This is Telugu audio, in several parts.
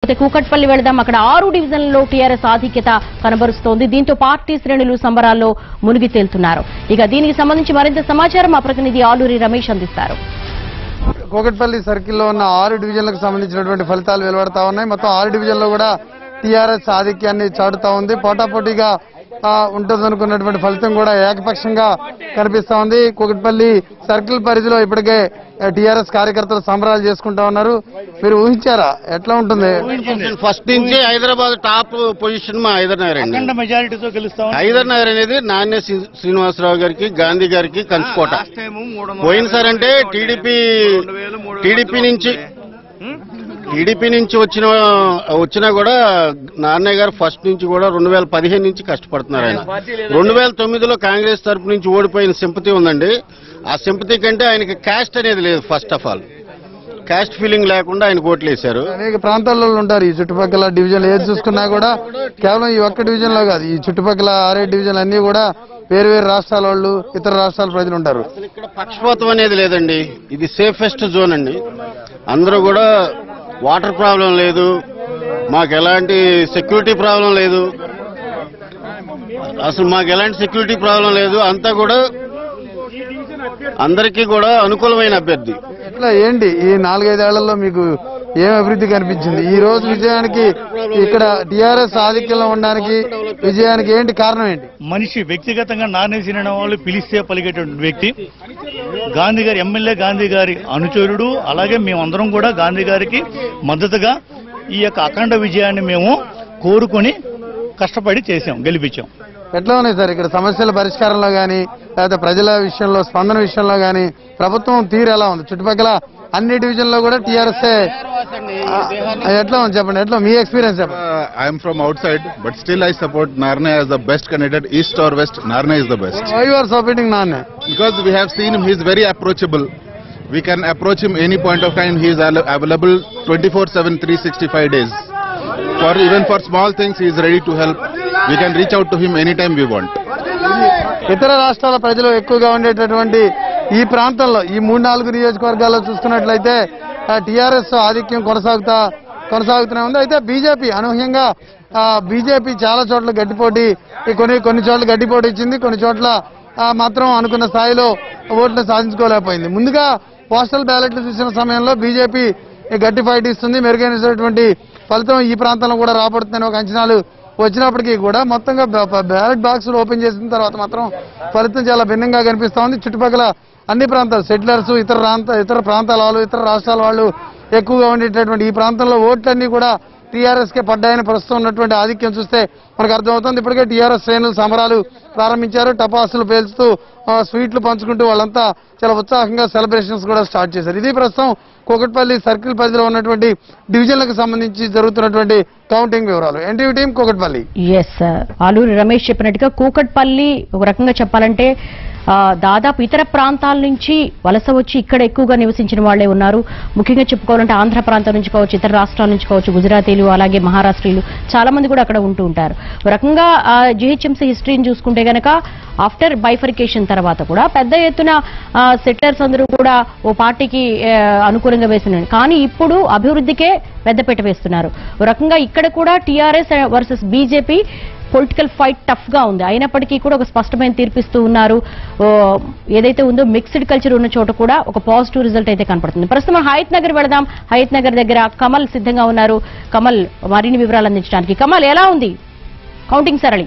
ఇకపోతే కూకట్పల్లి వెళదాం అక్కడ ఆరు డివిజన్లలో టీఆర్ఎస్ ఆధిక్యత కనబరుస్తోంది దీంతో పార్టీ శ్రేణులు సంబరాల్లో మునిగి తేలుతున్నారు ఇక దీనికి సంబంధించి మరింత సమాచారం మా ప్రతినిధి ఆలూరి రమేష్ అందిస్తారు కోకట్పల్లి సర్కిల్లో ఉన్న ఆరు డివిజన్లకు సంబంధించినటువంటి ఫలితాలు వెలువడతా ఉన్నాయి మొత్తం ఆరు డివిజన్లో కూడా టీఆర్ఎస్ ఆధిక్యాన్ని చాటుతా ఉంది పోటాపోటీగా ఉంటుంది అనుకున్నటువంటి ఫలితం కూడా ఏకపక్షంగా కనిపిస్తా ఉంది కోకట్పల్లి సర్కిల్ పరిధిలో ఇప్పటికే టీఆర్ఎస్ కార్యకర్తలు సంబరాలు చేసుకుంటా ఉన్నారు మీరు ఊహించారా ఎట్లా ఉంటుంది ఫస్ట్ నుంచి హైదరాబాద్ టాప్ పొజిషన్ మా హైదర్ నగర్ అండి అఖండ మెజారిటీతో గెలుస్తాం హైదర్ నగర్ అనేది నాణ్య శ్రీ- శ్రీనివాసరావు గారికి గాంధీ గారికి కంచుకోట పోయినసారి అంటే టీడీపీ టీడీపీ నుంచి టీడీపీ నుంచి వచ్చిన వచ్చినా కూడా నాన్నయ్య గారు ఫస్ట్ నుంచి కూడా రెండు వేల పదిహేను నుంచి కష్టపడుతున్నారు ఆయన రెండు వేల తొమ్మిదిలో కాంగ్రెస్ తరపు నుంచి ఓడిపోయిన సింపతి ఉందండి ఆ సింపతి కంటే ఆయనకి క్యాస్ట్ అనేది లేదు first of all caste feeling లేకుండా ఆయన ఓట్లు వేశారు అనేక ప్రాంతాల్లో ఉంటారు ఈ చుట్టుపక్కల డివిజన్లు ఏది చూసుకున్నా కూడా కేవలం ఈ ఒక్క డివిజన్ లో కాదు ఈ చుట్టుపక్కల ఆరేడు డివిజన్లు అన్ని కూడా వేరు వేరు రాష్ట్రాల వాళ్ళు ఇతర రాష్ట్రాల ప్రజలు ఉంటారు అసలు ఇక్కడ పక్షపాతం అనేది లేదండి ఇది సేఫెస్ట్ జోన్ అండి అందరూ కూడా వాటర్ ప్రాబ్లం లేదు మాకు ఎలాంటి సెక్యూరిటీ ప్రాబ్లం లేదు అసలు మాకు ఎలాంటి సెక్యూరిటీ ప్రాబ్లం లేదు అంతా కూడా అందరికీ కూడా అనుకూలమైన అభ్యర్థి ఎట్లా ఏంటి ఈ నాలుగైదేళ్లలో మీకు ఏం అభివృద్ధి కనిపించింది ఈ రోజు విజయానికి ఇక్కడ టిఆర్ఎస్ ఆధిక్యంలో ఉండడానికి విజయానికి ఏంటి కారణం ఏంటి మనిషి వ్యక్తిగతంగా నానేసిన వాళ్ళు పిలిస్తే పలికేటువంటి వ్యక్తి గాంధీ గారి ఎమ్మెల్యే గాంధీ గారి అనుచరుడు అలాగే మేమందరం కూడా గాంధీ గారికి మద్దతుగా ఈ యొక్క అఖండ విజయాన్ని మేము కోరుకొని కష్టపడి చేశాం గెలిపించాం ఎట్లా ఉన్నాయి సార్ ఇక్కడ సమస్యల పరిష్కారంలో గానీ లేకపోతే ప్రజల విషయంలో స్పందన విషయంలో గానీ ప్రభుత్వం తీరు ఎలా ఉంది చుట్టుపక్కల అన్ని డివిజన్లో కూడా టీఆర్ఎస్ ఎట్లా ఉంది చెప్పండి ఎట్లా మీ ఎక్స్పీరియన్స్ చెప్పండి Uh, I am from outside, but still I support Narne as the best candidate. East or West, Narne is the best. Why you are supporting నాన్న Because we have seen him, he is very approachable. We can approach him any point of time. He is al- available 24/7, 365 days. For even for small things, he is ready to help. We can reach out to him anytime we want. ఇతర రాష్ట్రాల ప్రజలు ఎక్కువగా ఉండేటటువంటి ఈ ప్రాంతంలో ఈ మూడు నాలుగు నియోజకవర్గాల్లో చూసుకున్నట్లయితే టీఆర్ఎస్ ఆధిక్యం కొనసాగుతా కొనసాగుతూనే ఉంది అయితే బీజేపీ అనూహ్యంగా బీజేపీ చాలా చోట్ల గట్టిపోటీ ఈ కొన్ని కొన్ని చోట్ల గట్టిపోటీ ఇచ్చింది కొన్ని చోట్ల ఆ, మాత్రం అనుకున్న స్థాయిలో ఓట్లు సాధించుకోలేకపోయింది ముందుగా పోస్టల్ బ్యాలెట్లు చూసిన సమయంలో బీజేపీ గట్టి ఫైట్ ఇస్తుంది మెరుగైనటువంటి ఫలితం ఈ ప్రాంతంలో కూడా రాబడుతుందని ఒక అంచనాలు వచ్చినప్పటికీ కూడా మొత్తంగా బ్యాలెట్ బాక్సులు ఓపెన్ చేసిన తర్వాత మాత్రం ఫలితం చాలా భిన్నంగా కనిపిస్తా ఉంది చుట్టుపక్కల అన్ని ప్రాంతాలు సెటిలర్స్ ఇతర ప్రాంత ఇతర ప్రాంతాల వాళ్ళు ఇతర రాష్ట్రాల వాళ్ళు ఎక్కువగా ఉండేటటువంటి ఈ ప్రాంతంలో ఓట్లన్నీ కూడా టీఆర్ఎస్ కే పడ్డాయని ప్రస్తుతం ఉన్నటువంటి ఆధిక్యం చూస్తే మనకు అర్థమవుతుంది ఇప్పటికే టీఆర్ఎస్ శ్రేణులు సంబరాలు ప్రారంభించారు టపాసులు పేల్చుతూ ఆ, స్వీట్లు పంచుకుంటూ వాళ్ళంతా చాలా ఉత్సాహంగా సెలబ్రేషన్స్ కూడా స్టార్ట్ చేశారు ఇది ప్రస్తుతం కోకట్పల్లి సర్కిల్ పరిధిలో ఉన్నటువంటి డివిజన్లకు సంబంధించి జరుగుతున్నటువంటి కౌంటింగ్ వివరాలు NTV team Kukatpally S Aluri Ramesh చెప్పినట్టుగా కూకట్పల్లి ఒక రకంగా చెప్పాలంటే ఆ, దాదాపు ఇతర ప్రాంతాల నుంచి వలస వచ్చి ఇక్కడ ఎక్కువగా నివసించిన వాళ్లే ఉన్నారు ముఖ్యంగా చెప్పుకోవాలంటే ఆంధ్ర ప్రాంతం నుంచి కావచ్చు ఇతర రాష్ట్రాల నుంచి కావచ్చు గుజరాతీలు అలాగే మహారాష్ట్రీలు చాలా మంది కూడా అక్కడ ఉంటూ ఉంటారు ఒక రకంగా జిహెచ్ఎంసీ హిస్టరీని చూసుకుంటే గనక ఆఫ్టర్ బైఫరికేషన్ తర్వాత కూడా పెద్ద ఎత్తున సెటిలర్స్ అందరూ కూడా ఓ పార్టీకి ఆ, అనుకూలంగా వేస్తున్నారు కానీ ఇప్పుడు అభివృద్ధికే పెద్దపీట వేస్తున్నారు ఒక రకంగా ఇక్కడ కూడా TRS versus BJP political fight tough గా ఉంది అయినప్పటికీ కూడా ఒక స్పష్టమైన తీర్పిస్తూ ఉన్నారు ఓ, ఏదైతే ఉందో మిక్స్డ్ కల్చర్ ఉన్న చోట కూడా ఒక పాజిటివ్ రిజల్ట్ అయితే కనపడుతుంది ప్రస్తుతం మనం హయత్ నగర్ వెళదాం హయత్ నగర్ దగ్గర కమల్ సిద్ధంగా ఉన్నారు కమల్ మరిన్ని వివరాలు అందించడానికి కమల్ ఎలా ఉంది కౌంటింగ్ సరళి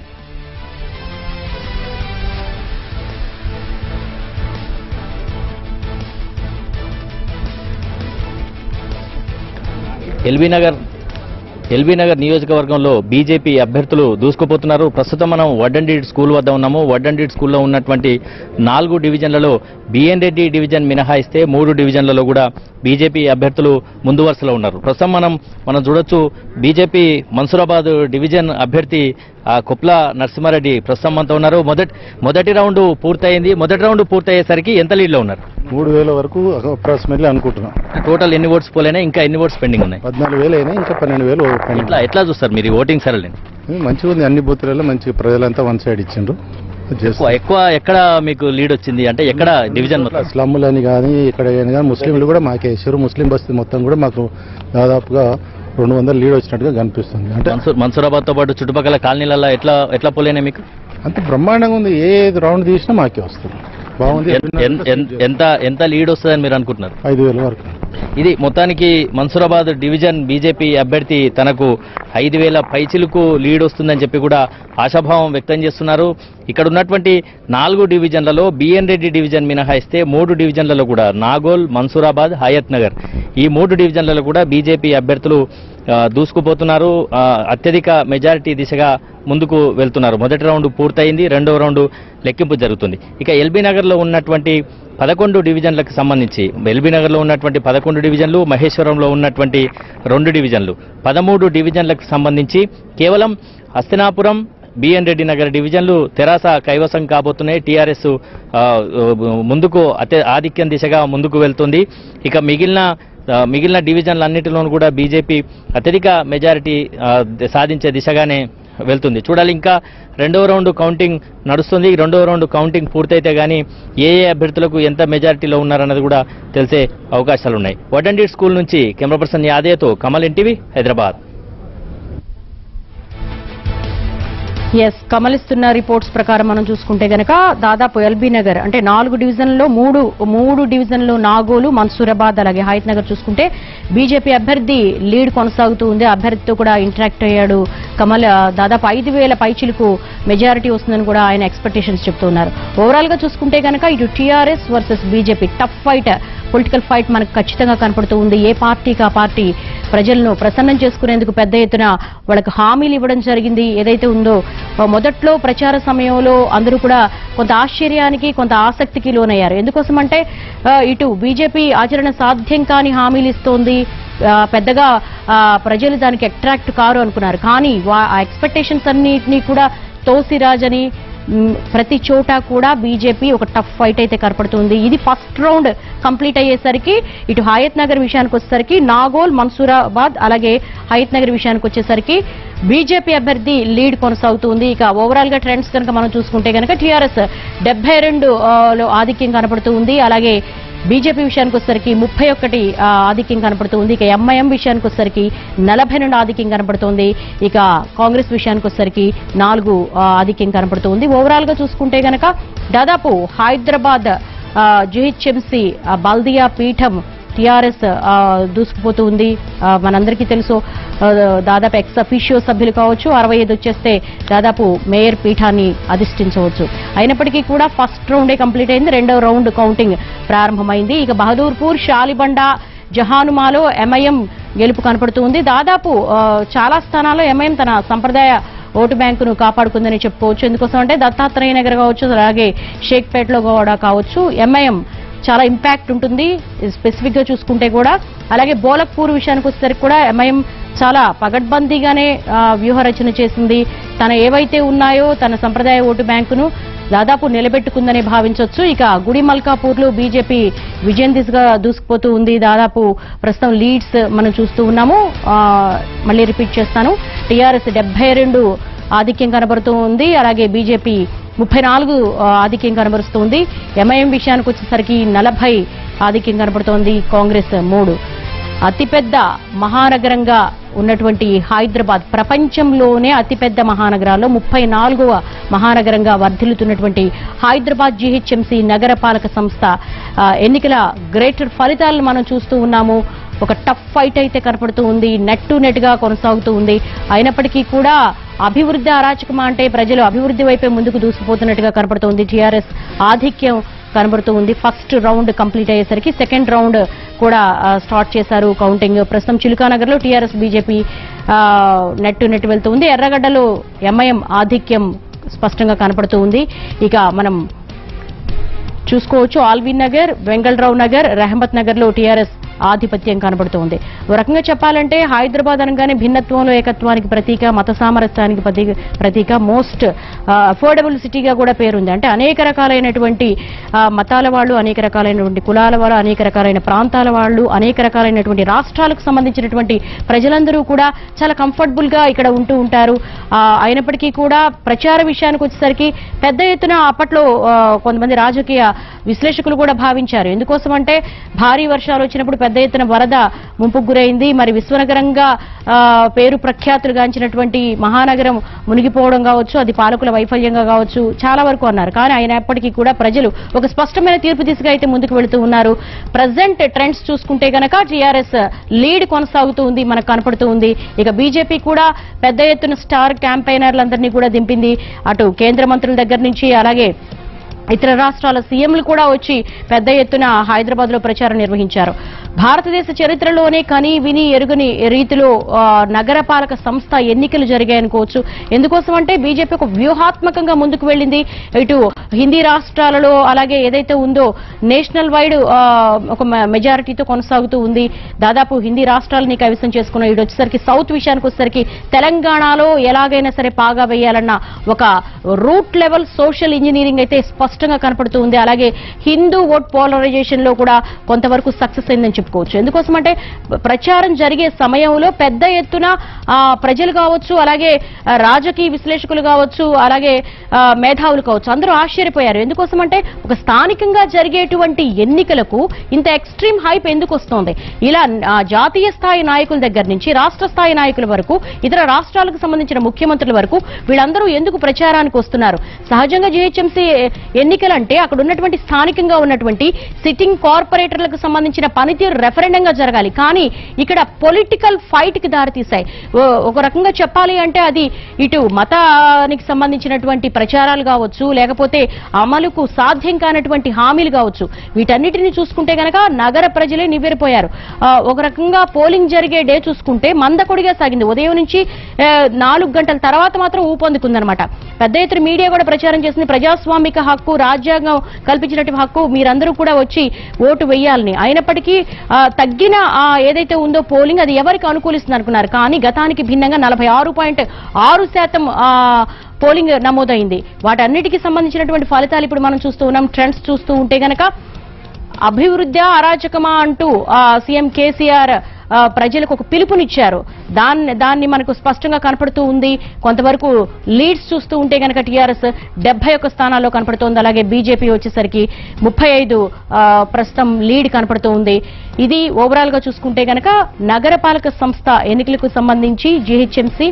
ఎల్బీ నగర్ ఎల్బీ నగర్ నియోజకవర్గంలో బీజేపీ అభ్యర్థులు దూసుకుపోతున్నారు ప్రస్తుతం మనం వడ్డండీడ్ స్కూల్ వద్ద ఉన్నాము వడ్డండీడ్ స్కూల్లో ఉన్నటువంటి నాలుగు డివిజన్లలో బిఎన్ రెడ్డి డివిజన్ మినహాయిస్తే మూడు డివిజన్లలో కూడా బీజేపీ అభ్యర్థులు ముందు వరుసలో ఉన్నారు ప్రస్తుతం మనం మనం చూడొచ్చు బీజేపీ మన్సూరాబాద్ డివిజన్ అభ్యర్థి ఆ, కుప్ల నరసింహారెడ్డి ప్రస్తుతం మనతో ఉన్నారు మొదటి మొదటి రౌండ్ పూర్తయింది మొదటి రౌండ్ పూర్తయ్యేసరికి ఎంత లీడ్లో ఉన్నారు మూడు వేల వరకు అప్రాక్సిమేట్లీ అనుకుంటున్నాం టోటల్ ఎన్ని ఓట్స్ పోలైనా ఇంకా ఎన్ని ఓట్స్ పెండింగ్ ఉన్నాయి పద్నాలుగు వేలు అయినా ఇంకా పన్నెండు వేలు pending. ఎట్లా ఎట్లా చూస్తారు మీరు ఈ ఓటింగ్ సరళి మంచిగా ఉంది అన్ని బూతులలో మంచి ప్రజలంతా వన్ సైడ్ ఇచ్చిండ్రు ఎక్కువ ఎక్కువ ఎక్కడ మీకు లీడ్ వచ్చింది అంటే ఎక్కడ డివిజన్ మొత్తం స్లమ్ములని కానీ ఇక్కడ కానీ ముస్లింలు కూడా మాకే వేసారు ముస్లిం బస్తీ మొత్తం కూడా మాకు దాదాపుగా రెండు వందల లీడ్ వచ్చినట్టుగా కనిపిస్తుంది అంటే మన్సూర్ మన్సూరాబాద్ తో పాటు చుట్టుపక్కల కాలనీలలో ఎట్లా ఎట్లా పోలేనే మీకు అంత బ్రహ్మాండంగా ఉంది ఏ రౌండ్ తీసినా మాకే వస్తుంది బాగుంది ఎన్- ఎన్- ఎన్- ఎంత ఎంత లీడ్ వస్తుందని మీరు అనుకుంటున్నారు ఐదు వేల వరకు ఇది మొత్తానికి మన్సూరాబాద్ డివిజన్ బీజేపీ అభ్యర్థి తనకు ఐదు వేల పైచిలకు లీడ్ వస్తుందని చెప్పి కూడా ఆశాభావం వ్యక్తం చేస్తున్నారు ఇక్కడ ఉన్నటువంటి నాలుగు డివిజన్లలో బిఎన్ రెడ్డి డివిజన్ మినహాయిస్తే మూడు డివిజన్లలో కూడా నాగోల్ మన్సూరాబాద్ హయత్ నగర్ ఈ మూడు డివిజన్లలో కూడా బీజేపీ అభ్యర్థులు ఆ, దూసుకుపోతున్నారు ఆ, అత్యధిక మెజారిటీ దిశగా ముందుకు వెళ్తున్నారు మొదటి రౌండ్ పూర్తయింది రెండవ రౌండ్ లెక్కింపు జరుగుతుంది ఇక ఎల్బీ నగర్లో ఉన్నటువంటి పదకొండు డివిజన్లకు సంబంధించి ఎల్బీ నగర్లో ఉన్నటువంటి పదకొండు డివిజన్లు మహేశ్వరంలో ఉన్నటువంటి రెండు డివిజన్లు పదమూడు డివిజన్లకు సంబంధించి కేవలం హస్తినాపురం బిఎన్ రెడ్డి నగర్ డివిజన్లు తెరాస కైవసం కాబోతున్నాయి టీఆర్ఎస్ ముందుకు అత్య ఆధిక్యం దిశగా ముందుకు వెళ్తుంది ఇక మిగిలిన ఆ, మిగిలిన డివిజన్లన్నిటిలోనూ కూడా బీజేపీ అత్యధిక మెజారిటీ ఆ, సాధించే దిశగానే వెళ్తుంది చూడాలి ఇంకా రెండవ రౌండ్ కౌంటింగ్ నడుస్తుంది ఈ రెండవ రౌండ్ కౌంటింగ్ పూర్తయితే గానీ ఏ ఏ అభ్యర్థులకు ఎంత మెజారిటీలో ఉన్నారన్నది కూడా తెలిసే అవకాశాలు ఉన్నాయి వడండి స్కూల్ నుంచి కెమెరా పర్సన్ యాదయ్యతో కమల్ ఎన్టీవీ హైదరాబాద్ ఎస్ కమలిస్తున్న రిపోర్ట్స్ ప్రకారం మనం చూసుకుంటే గనక దాదాపు ఎల్బీ నగర్ అంటే నాలుగు డివిజన్లో మూడు మూడు డివిజన్లు నాగోలు మన్సూరాబాద్ అలాగే హైత్ నగర్ చూసుకుంటే బీజేపీ అభ్యర్థి లీడ్ కొనసాగుతూ ఉంది అభ్యర్థితో కూడా ఇంటరాక్ట్ అయ్యాడు కమల్ ఆ, దాదాపు ఐదు వేల పైచిలకు మెజారిటీ వస్తుందని కూడా ఆయన ఎక్స్పెక్టేషన్స్ చెప్తున్నారు ఓవరాల్ గా చూసుకుంటే గనక ఇటు TRS versus BJP tough fight political fight మనకు ఖచ్చితంగా కనపడుతూ ఉంది ఏ పార్టీకి ఆ పార్టీ ప్రజలను ప్రసన్నం చేసుకునేందుకు పెద్ద ఎత్తున వాళ్ళకి హామీలు ఇవ్వడం జరిగింది ఏదైతే ఉందో ఆ, మొదట్లో ప్రచార సమయంలో అందరూ కూడా కొంత ఆశ్చర్యానికి కొంత ఆసక్తికి లోనయ్యారు ఎందుకోసమంటే ఆ, ఇటు బీజేపీ ఆచరణ సాధ్యం కాని హామీలు ఇస్తోంది ఆ, పెద్దగా ఆ, ప్రజలు దానికి అట్రాక్ట్ కారు అనుకున్నారు కానీ వా- ఆ ఎక్స్పెక్టేషన్స్ అన్నిటినీ కూడా తోసిరాజని మ్, ప్రతి చోట కూడా బీజేపీ ఒక టఫ్ ఫైట్ అయితే కనపడుతుంది ఇది ఫస్ట్ రౌండ్ కంప్లీట్ అయ్యేసరికి ఇటు హయత్ నగర్ విషయానికి వచ్చేసరికి నాగోల్ మన్సూరాబాద్ అలాగే హయత్ నగర్ విషయానికి వచ్చేసరికి బీజేపీ అభ్యర్థి లీడ్ కొనసాగుతుంది ఇక ఓవరాల్ గా ట్రెండ్స్ కనుక మనం చూసుకుంటే కనుక టీఆర్ఎస్ డెబ్బై రెండు లో ఆధిక్యం కనపడుతూ ఉంది అలాగే బీజేపీ విషయానికి వచ్చేసరికి ముప్పై ఒకటి ఆ, ఆధిక్యం కనపడుతుంది ఇక ఎంఐఎం విషయానికి వచ్చేసరికి నలభై రెండు ఆధిక్యం కనపడుతుంది ఇక కాంగ్రెస్ విషయానికి వచ్చేసరికి నాలుగు ఆ, ఆధిక్యం కనపడుతుంది ఓవరాల్ గా చూసుకుంటే గనక దాదాపు హైదరాబాద్ జిహెచ్ఎంసీ బల్దియా పీఠం టీఆర్ఎస్ దూసుకుపోతూ ఉంది ఆ, మనందరికీ తెలుసు ఆ, దాదాపు ఎక్స్ అఫీషియో సభ్యులు కావచ్చు అరవై ఐదు వచ్చేస్తే దాదాపు మేయర్ పీఠాన్ని అధిష్ఠించవచ్చు అయినప్పటికీ కూడా ఫస్ట్ రౌండే కంప్లీట్ అయింది రెండవ రౌండ్ కౌంటింగ్ ప్రారంభమైంది ఇక బహదూర్పూర్ షాలిబండ జహానుమాలో ఎంఐఎం గెలుపు కనపడుతూ ఉంది దాదాపు ఆ, చాలా స్థానాల్లో ఎంఐఎం తన సంప్రదాయ ఓటు బ్యాంకును కాపాడుకుందని చెప్పుకోవచ్చు ఎందుకోసం అంటే దత్తాత్రేయ నగర్ కావచ్చు అలాగే షేక్పేటలో కూడా కావచ్చు ఎంఐఎం చాలా ఇంపాక్ట్ ఉంటుంది స్పెసిఫిక్ గా చూసుకుంటే కూడా అలాగే బోలక్పూర్ విషయానికి వచ్చేసరికి కూడా ఎంఐఎం చాలా పగడ్బందీగానే ఆ, వ్యూహ రచన చేసింది తన ఏవైతే ఉన్నాయో తన సంప్రదాయ ఓటు బ్యాంకును దాదాపు నిలబెట్టుకుందని భావించవచ్చు ఇక గుడి మల్కాపూర్లో బీజేపీ విజయం దిశగా దూసుకుపోతూ ఉంది దాదాపు ప్రస్తుతం లీడ్స్ మనం చూస్తూ ఉన్నాము ఆ, మళ్ళీ రిపీట్ చేస్తాను టీఆర్ఎస్ డెబ్బై రెండు ఆధిక్యం కనబడుతూ ఉంది అలాగే బీజేపీ ముప్పై నాలుగు ఆ, ఆధిక్యం కనబరుస్తుంది ఎంఐఎం విషయానికి వచ్చేసరికి నలభై ఆధిక్యం కనబడుతోంది కాంగ్రెస్ మూడు అతిపెద్ద మహానగరంగా ఉన్నటువంటి హైదరాబాద్ ప్రపంచంలోనే అతిపెద్ద మహానగరాల్లో ముప్పై నాలుగవ మహానగరంగా వర్ధిల్లుతున్నటువంటి హైదరాబాద్ జీహెచ్ఎంసీ నగరపాలక సంస్థ ఆ, ఎన్నికల గ్రేటర్ ఫలితాలను మనం చూస్తూ ఉన్నాము ఒక టఫ్ ఫైట్ అయితే కనపడుతూ ఉంది నెట్ టు నెట్ గా కొనసాగుతూ ఉంది అయినప్పటికీ కూడా అభివృద్ధి అరాచకమా అంటే ప్రజలు అభివృద్ధి వైపే ముందుకు దూసుకుపోతున్నట్టుగా కనపడుతోంది టీఆర్ఎస్ ఆధిక్యం కనబడుతూ ఉంది ఫస్ట్ రౌండ్ కంప్లీట్ అయ్యేసరికి సెకండ్ రౌండ్ కూడా ఆ, స్టార్ట్ చేశారు కౌంటింగ్ ప్రస్తుతం చిలుకానగర్ లో TRS BJP net to net వెళ్తూ ఉంది ఎర్రగడ్డలో ఎంఐఎం ఆధిక్యం స్పష్టంగా కనపడుతూ ఉంది ఇక మనం చూసుకోవచ్చు ఆల్విన్ నగర్ వెంగళరావు నగర్ రెహమత్ నగర్ లో టీఆర్ఎస్ ఆధిపత్యం కనబడుతోంది ఒక రకంగా చెప్పాలంటే హైదరాబాద్ అనగానే భిన్నత్వంలో ఏకత్వానికి ప్రతీక మత సామరస్యానికి ప్రతీక ప్రతీక మోస్ట్ అఫోర్డబుల్ సిటీగా కూడా పేరుంది అంటే అనేక రకాలైనటువంటి ఆ, మతాల వాళ్ళు అనేక రకాలైనటువంటి కులాల వాళ్ళు అనేక రకాలైన ప్రాంతాల వాళ్ళు అనేక రకాలైనటువంటి రాష్ట్రాలకు సంబంధించినటువంటి ప్రజలందరూ కూడా చాలా కంఫర్టబుల్ గా ఇక్కడ ఉంటూ ఉంటారు ఆ, అయినప్పటికీ కూడా ప్రచార విషయానికి వచ్చేసరికి పెద్ద ఎత్తున అప్పట్లో ఆ, కొంతమంది రాజకీయ విశ్లేషకులు కూడా భావించారు ఎందుకోసం అంటే భారీ వర్షాలు వచ్చినప్పుడు పెద్ద పెద్ద ఎత్తున వరద ముంపుకు గురైంది మరి విశ్వనగరంగా ఆ, పేరు ప్రఖ్యాతులు గాంచినటువంటి మహానగరం మునిగిపోవడం కావచ్చు అది పాలకుల వైఫల్యంగా కావచ్చు చాలా వరకు అన్నారు కానీ అయినప్పటికీ కూడా ప్రజలు ఒక స్పష్టమైన తీర్పు దిశగా అయితే ముందుకు వెళుతూ ఉన్నారు ప్రజెంట్ ట్రెండ్స్ చూసుకుంటే గనక టీఆర్ఎస్ లీడ్ కొనసాగుతూ ఉంది మనకు కనపడుతూ ఉంది ఇక బీజేపీ కూడా పెద్ద ఎత్తున స్టార్ క్యాంపెయినర్లందరినీ కూడా దింపింది అటు కేంద్ర మంత్రుల దగ్గర నుంచి అలాగే ఇతర రాష్ట్రాల సీఎంలు కూడా వచ్చి పెద్ద ఎత్తున హైదరాబాద్ లో ప్రచారం నిర్వహించారు భారతదేశ చరిత్రలోనే కని విని ఎరుగని రీతిలో ఆ, నగరపాలక సంస్థ ఎన్నికలు జరిగాయనుకోవచ్చు ఎందుకోసం అంటే బీజేపీ ఒక వ్యూహాత్మకంగా ముందుకు వెళ్ళింది ఇటు హిందీ రాష్ట్రాలలో అలాగే ఏదైతే ఉందో నేషనల్ వైడ్ ఆ, ఒక మె- మెజారిటీతో కొనసాగుతూ ఉంది దాదాపు హిందీ రాష్ట్రాలని కైవసం చేసుకున్న ఇటు వచ్చేసరికి సౌత్ విషయానికి వచ్చేసరికి తెలంగాణలో ఎలాగైనా సరే పాగా వేయాలన్న ఒక రూట్ లెవెల్ సోషల్ ఇంజనీరింగ్ అయితే స్పష్టంగా కనపడుతూ ఉంది అలాగే హిందూ ఓట్ పోలరైజేషన్ లో కూడా కొంతవరకు సక్సెస్ అయిందని చెప్పుకోవచ్చు ఎందుకోసం అంటే ప్రచారం జరిగే సమయంలో పెద్ద ఎత్తున ఆ, ప్రజలు కావచ్చు అలాగే ఆ, రాజకీయ విశ్లేషకులు కావచ్చు అలాగే ఆ, మేధావులు కావచ్చు అందరూ ఆశ్చర్యపోయారు ఎందుకోసం అంటే ఒక స్థానికంగా జరిగేటువంటి ఎన్నికలకు ఇంత ఎక్స్ట్రీమ్ హైప్ ఎందుకు వస్తోంది ఇలా ఆ, జాతీయ స్థాయి నాయకుల దగ్గర నుంచి రాష్ట్ర స్థాయి నాయకుల వరకు ఇతర రాష్ట్రాలకు సంబంధించిన ముఖ్యమంత్రుల వరకు వీళ్ళందరూ ఎందుకు ప్రచారానికి వస్తున్నారు సహజంగా జీహెచ్ఎంసీ ఎన్నికలంటే అక్కడ ఉన్నటువంటి స్థానికంగా ఉన్నటువంటి సిట్టింగ్ కార్పొరేటర్లకు సంబంధించిన పనితీరు రెఫరెండంగా జరగాలి కానీ ఇక్కడ పొలిటికల్ ఫైట్ కి దారితీశాయి ఓ- ఒక రకంగా చెప్పాలి అంటే అది ఇటు మతానికి సంబంధించినటువంటి ప్రచారాలు కావచ్చు లేకపోతే అమలుకు సాధ్యం కానటువంటి హామీలు కావచ్చు వీటన్నిటిని చూసుకుంటే గనక నగర ప్రజలే నివ్వెరపోయారు ఆ, ఒక రకంగా పోలింగ్ జరిగే డే చూసుకుంటే మందకొడిగా సాగింది ఉదయం నుంచి ఆ, నాలుగు గంటల తర్వాత మాత్రం ఊపందుకుందనమాట పెద్ద ఎత్తున మీడియా కూడా ప్రచారం చేసింది ప్రజాస్వామిక హక్కు రాజ్యాంగం కల్పించినటువంటి హక్కు మీరందరూ కూడా వచ్చి ఓటు వేయాలని అయినప్పటికీ ఆ, తగ్గిన ఆ, ఏదైతే ఉందో పోలింగ్ అది ఎవరికి అనుకూలిస్తుంది అనుకున్నారు కానీ గతానికి భిన్నంగా నలభై ఆరు పాయింట్ ఆరు శాతం ఆ, పోలింగ్ నమోదైంది వాటన్నిటికీ సంబంధించినటువంటి ఫలితాలు ఇప్పుడు మనం చూస్తూ ఉన్నాం ట్రెండ్స్ చూస్తూ ఉంటే గనక అభివృద్ధి అరాచకమా అంటూ ఆ, సీఎం కేసీఆర్ ఆ, ప్రజలకు ఒక పిలుపునిచ్చారు దాన్ని దాన్ని మనకు స్పష్టంగా కనపడుతూ ఉంది కొంతవరకు లీడ్స్ చూస్తూ ఉంటే గనక టీఆర్ఎస్ డెబ్బై ఒక్క స్థానాల్లో కనపడుతోంది అలాగే బీజేపీ వచ్చేసరికి ముప్పై ఐదు ప్రస్తుతం లీడ్ కనపడుతూ ఉంది ఇది ఓవరాల్ గా చూసుకుంటే గనక నగరపాలక సంస్థ ఎన్నికలకు సంబంధించి జీహెచ్ఎంసీ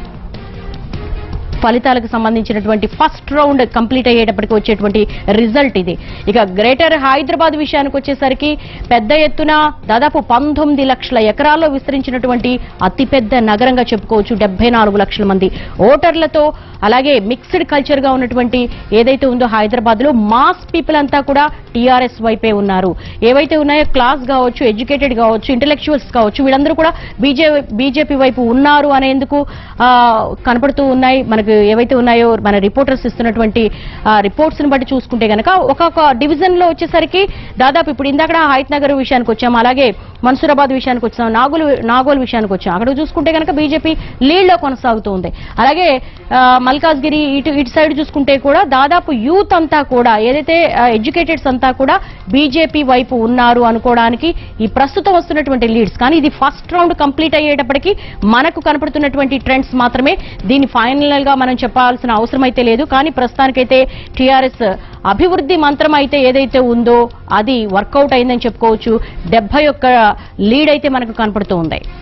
ఫలితాలకు సంబంధించినటువంటి ఫస్ట్ రౌండ్ కంప్లీట్ అయ్యేటప్పటికి వచ్చేటువంటి రిజల్ట్ ఇది ఇక గ్రేటర్ హైదరాబాద్ విషయానికి వచ్చేసరికి పెద్ద ఎత్తున దాదాపు పంతొమ్మిది లక్షల ఎకరాల్లో విస్తరించినటువంటి అతిపెద్ద నగరంగా చెప్పుకోవచ్చు డెబ్బై నాలుగు లక్షల మంది ఓటర్లతో అలాగే మిక్స్డ్ కల్చర్ గా ఉన్నటువంటి ఏదైతే ఉందో హైదరాబాద్ లో మాస్ పీపుల్ అంతా కూడా టీఆర్ఎస్ వైపే ఉన్నారు ఏవైతే ఉన్నాయో క్లాస్ కావచ్చు ఎడ్యుకేటెడ్ కావచ్చు ఇంటలెక్చువల్స్ కావచ్చు వీళ్ళందరూ కూడా బీజే బీజేపీ వైపు ఉన్నారు అనేందుకు ఆ, కనపడుతూ ఉన్నాయి మనకు ఏవైతే ఉన్నాయో మన రిపోర్టర్స్ ఇస్తున్నటువంటి రిపోర్ట్స్ ని బట్టి చూసుకుంటే గనక ఒక్కొక్క డివిజన్ లో వచ్చేసరికి దాదాపు ఇప్పుడు ఇందాక హైత్ నగర్ విషయానికి వచ్చాం అలాగే మన్సూరాబాద్ విషయానికి వచ్చాం నాగోల్ నాగోల్ విషయానికి వచ్చాం అక్కడ చూసుకుంటే కనుక బీజేపీ లీడ్ లో కొనసాగుతూ ఉంది అలాగే ఆ, మల్కాజ్గిరి ఇటు ఇటు సైడ్ చూసుకుంటే కూడా దాదాపు యూత్ అంతా కూడా ఏదైతే ఎడ్యుకేటెడ్స్ అంతా కూడా బీజేపీ వైపు ఉన్నారు అనుకోవడానికి ఈ ప్రస్తుతం వస్తున్నటువంటి లీడ్స్ కానీ ఇది ఫస్ట్ రౌండ్ కంప్లీట్ అయ్యేటప్పటికి మనకు కనపడుతున్నటువంటి ట్రెండ్స్ మాత్రమే దీన్ని ఫైనల్ గా మనం చెప్పాల్సిన అవసరం అయితే లేదు కానీ ప్రస్తుతానికైతే టీఆర్ఎస్ అభివృద్ధి మంత్రం అయితే ఏదైతే ఉందో అది వర్కౌట్ అయిందని చెప్పుకోవచ్చు డెబ్బై ఒక్క లీడ్ అయితే మనకు కనపడుతూ ఉంది